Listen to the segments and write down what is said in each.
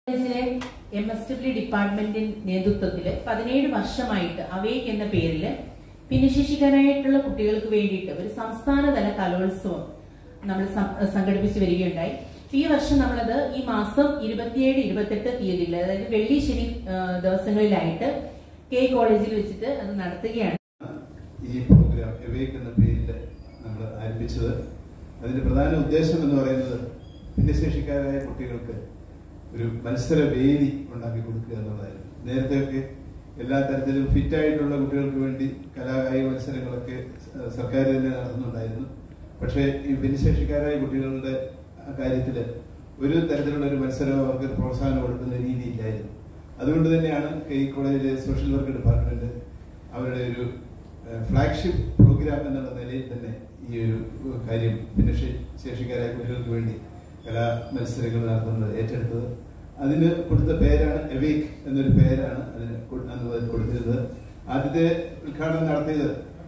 കോളേജിലെ M S W ഡിപ്പാർട്ട്മെന്റിന്റെ നേതൃത്വത്തിൽ പതിനേഴ് വർഷമായിട്ട് അവേക്ക് എന്ന പേരിൽ ഭിന്നശേഷിക്കാരായിട്ടുള്ള കുട്ടികൾക്ക് വേണ്ടിയിട്ട് ഒരു സംസ്ഥാനതല കലോത്സവം നമ്മൾ സം- സംഘടിപ്പിച്ചു വരികയുണ്ടായി ഈ വർഷം നമ്മളത് ഈ മാസം ഇരുപത്തിയേഴ് ഇരുപത്തെട്ട് തീയതിയിൽ അതായത് വെള്ളി ശനി ആ, ദിവസങ്ങളിലായിട്ട് കെ കോളേജിൽ വെച്ചിട്ട് അത് നടത്തുകയാണ് ഈ പ്രോഗ്രാം എവേക്ക് എന്ന പേരിൽ നമ്മൾ ആരംഭിച്ചത് അതിന്റെ പ്രധാന ഉദ്ദേശം എന്ന് പറയുന്നത് ഭിന്നശേഷിക്കാരായ കുട്ടികൾക്ക് ഒരു മത്സര വേദി ഉണ്ടാക്കി കൊടുക്കുക എന്നുള്ളതായിരുന്നു നേരത്തെയൊക്കെ എല്ലാ തരത്തിലും ഫിറ്റ് ആയിട്ടുള്ള കുട്ടികൾക്ക് വേണ്ടി കലാകായിക മത്സരങ്ങളൊക്കെ സ- സർക്കാർ തന്നെ നടത്തുന്നുണ്ടായിരുന്നു പക്ഷേ ഈ ഭിന്നശേഷിക്കാരായ കുട്ടികളുടെ കാര്യത്തിൽ ഒരു തരത്തിലുള്ള ഒരു മത്സരം അവർക്ക് പ്രോത്സാഹനം കൊടുക്കുന്ന രീതിയില്ലായിരുന്നു അതുകൊണ്ട് തന്നെയാണ് ഈ കോളേജിലെ സോഷ്യൽ വർക്ക് ഡിപ്പാർട്ട്മെന്റ് അവരുടെ ഒരു ഫ്ലാഗ്ഷിപ്പ് പ്രോഗ്രാം എന്നുള്ള നിലയിൽ തന്നെ ഈ ഒരു കാര്യം ഭിന്നശേഷിക്കാരായ കുട്ടികൾക്ക് വേണ്ടി കലാ മത്സരങ്ങൾ നടത്തുന്നത് ഏറ്റെടുത്തത് അതിന് കൊടുത്ത പേരാണ് എവേക്ക് എന്നൊരു പേരാണ് അതിന് കൊ- അന്ന് അതിന് കൊടുത്തിരുന്നത് ആദ്യത്തെ ഉദ്ഘാടനം നടത്തിയത്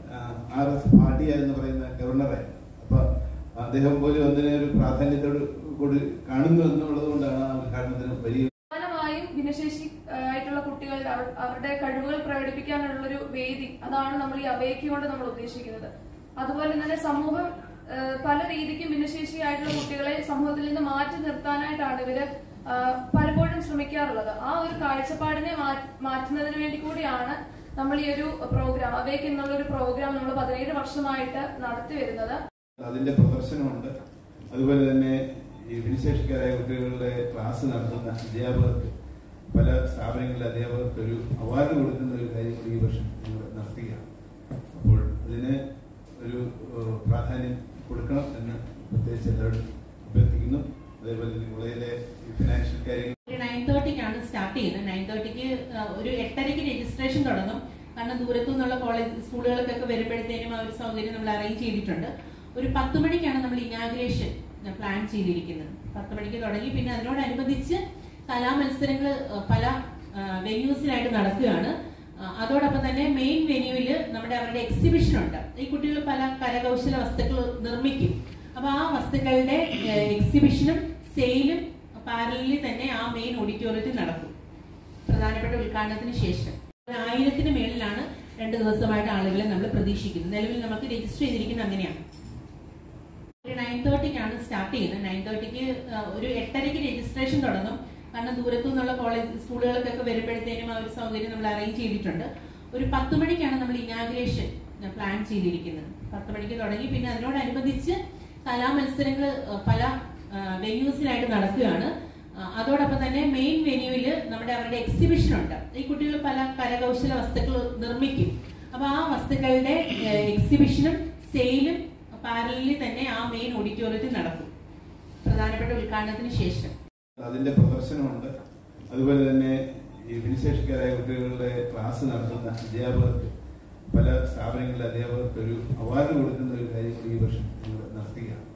ആർ എസ് ഭാട്ടിയ എന്ന് പറയുന്ന ഗവർണറായിരുന്നു അപ്പൊ അദ്ദേഹം പോലും അതിനെ ഒരു പ്രാധാന്യത്തോട് കൂടി കാണുന്നു എന്നുള്ളത് കൊണ്ടാണ് ആ ഉദ്ഘാടനത്തിന് വലിയ പ്രധാനമായും ഭിന്നശേഷി ആ, ആയിട്ടുള്ള കുട്ടികൾ അവർ- അവരുടെ കഴിവുകൾ പ്രകടിപ്പിക്കാനുള്ള ഒരു വേദി അതാണ് നമ്മൾ ഈ അവേക്ക് കൊണ്ട് നമ്മൾ ഉദ്ദേശിക്കുന്നത് അതുപോലെ തന്നെ സമൂഹം ആ, പല രീതിക്കും ഭിന്നശേഷി ആയിട്ടുള്ള കുട്ടികളെ സമൂഹത്തിൽ നിന്ന് മാറ്റി നിർത്താനായിട്ടാണ് ഇവര് ആ, പലപ്പോഴും ശ്രമിക്കാറുള്ളത് ആ ഒരു കാഴ്ചപ്പാടിനെ മാ- മാറ്റുന്നതിന് വേണ്ടി കൂടിയാണ് നമ്മൾ ഈ ഒരു പ്രോഗ്രാം അവേക്ക് എന്നുള്ള ഒരു പ്രോഗ്രാം നമ്മൾ പതിനേഴ് വർഷമായിട്ട് നടത്തി വരുന്നത് അതിന്റെ പ്രദർശനമുണ്ട് അതുപോലെ തന്നെ ഈ ഭിന്നശേഷിക്കാരായ കുട്ടികളുടെ ക്ലാസ് നടത്തുന്ന അധ്യാപകർക്ക് പല സ്ഥാപനങ്ങളിലെ അധ്യാപകർക്ക് ഒരു അവാർഡ് കൊടുക്കുന്ന ഒരു കാര്യം കൂടി ഈ വർഷം ഞങ്ങൾ നടത്തുകയാണ് അപ്പോൾ അതിന് ഒരു ഏഹ്, പ്രാധാന്യം കൊടുക്കണം എന്ന് പ്രത്യേകിച്ച് എല്ലാവരും അഭ്യർത്ഥിക്കുന്നു അതേപോലെ തന്നെ കോളേജിലെ ഈ ഫിനാൻഷ്യൽ കാര്യങ്ങൾ നയൻ തേർട്ടിക്കാണ് സ്റ്റാർട്ട് ചെയ്യുന്നത് നയൻ തേർട്ടിക്ക് ഒരു എട്ടരയ്ക്ക് രജിസ്ട്രേഷൻ തുടങ്ങും കാരണം ദൂരത്തു നിന്നുള്ള കോളേജ് സ്കൂളുകൾക്കൊക്കെ വരുമ്പോഴത്തേനും ആ ഒരു സൗകര്യം നമ്മൾ അറേഞ്ച് ചെയ്തിട്ടുണ്ട് ഒരു പത്ത് മണിക്കാണ് നമ്മൾ ഇനാഗ്രേഷൻ പ്ലാൻ ചെയ്തിരിക്കുന്നത് പത്ത് മണിക്ക് തുടങ്ങി പിന്നെ അതിനോടനുബന്ധിച്ച് കലാമത്സരങ്ങൾ പല വെന്യൂസിലായിട്ട് നടക്കുകയാണ് ആ, അതോടൊപ്പം തന്നെ മെയിൻ വെന്യൂവിൽ നമ്മുടെ അവരുടെ എക്സിബിഷൻ ഉണ്ട് ഈ കുട്ടികൾ പല കരകൗശല വസ്തുക്കൾ നിർമ്മിക്കും അപ്പൊ ആ വസ്തുക്കളുടെ എക്സിബിഷനും സെയിലും പാരലിൽ തന്നെ ആ മെയിൻ ഓഡിറ്റോറിയത്തിൽ നടക്കും പ്രധാനപ്പെട്ട ഉദ്ഘാടനത്തിന് ശേഷം ഒരു ആയിരത്തിന് മേളിലാണ് രണ്ട് ദിവസമായിട്ട് ആളുകളെ നമ്മൾ പ്രതീക്ഷിക്കുന്നത് നിലവിൽ നമുക്ക് രജിസ്റ്റർ ചെയ്തിരിക്കുന്നത് അങ്ങനെയാണ് ഒരു നയൻ തേർട്ടിക്കാണ് സ്റ്റാർട്ട് ചെയ്യുന്നത് നയൻ തേർട്ടിക്ക് ഒരു എട്ടരയ്ക്ക് രജിസ്ട്രേഷൻ തുടങ്ങും കാരണം ദൂരത്തു നിന്നുള്ള കോളേജ് സ്കൂളുകൾക്കൊക്കെ വരുമ്പോഴത്തേനും ആ ഒരു സൗകര്യം നമ്മൾ അറേഞ്ച് ചെയ്തിട്ടുണ്ട് ഒരു പത്ത് മണിക്കാണ് നമ്മൾ ഇനാഗ്രേഷൻ പ്ലാൻ ചെയ്തിരിക്കുന്നത് പത്ത് മണിക്ക് തുടങ്ങി പിന്നെ അതിനോടനുബന്ധിച്ച് കലാമത്സരങ്ങൾ പല വെന്യൂസിലായിട്ട് നടക്കുകയാണ് ആ, അതോടൊപ്പം തന്നെ മെയിൻ വെന്യൂവിൽ നമ്മുടെ അവരുടെ എക്സിബിഷൻ ഉണ്ട് ഈ കുട്ടികൾ പല കരകൗശല വസ്തുക്കൾ നിർമ്മിക്കും അപ്പൊ ആ വസ്തുക്കളുടെ എക്സിബിഷനും സെയിലും പാരലിൽ തന്നെ ആ മെയിൻ ഓഡിറ്റോറിയത്തിൽ നടക്കും പ്രധാനപ്പെട്ട ഉദ്ഘാടനത്തിന് ശേഷം അതിന്റെ പ്രദർശനമുണ്ട് അതുപോലെ തന്നെ ഈ ഭിന്നശേഷിക്കാരായ കുട്ടികളുടെ ക്ലാസ് നടത്തുന്ന അധ്യാപകർക്ക് പല സ്ഥാപനങ്ങളിലെ അധ്യാപകർക്ക് ഒരു അവാർഡ് കൊടുക്കുന്ന ഒരു കാര്യം കൂടി ഈ വർഷം ഞങ്ങൾ നടത്തുകയാണ്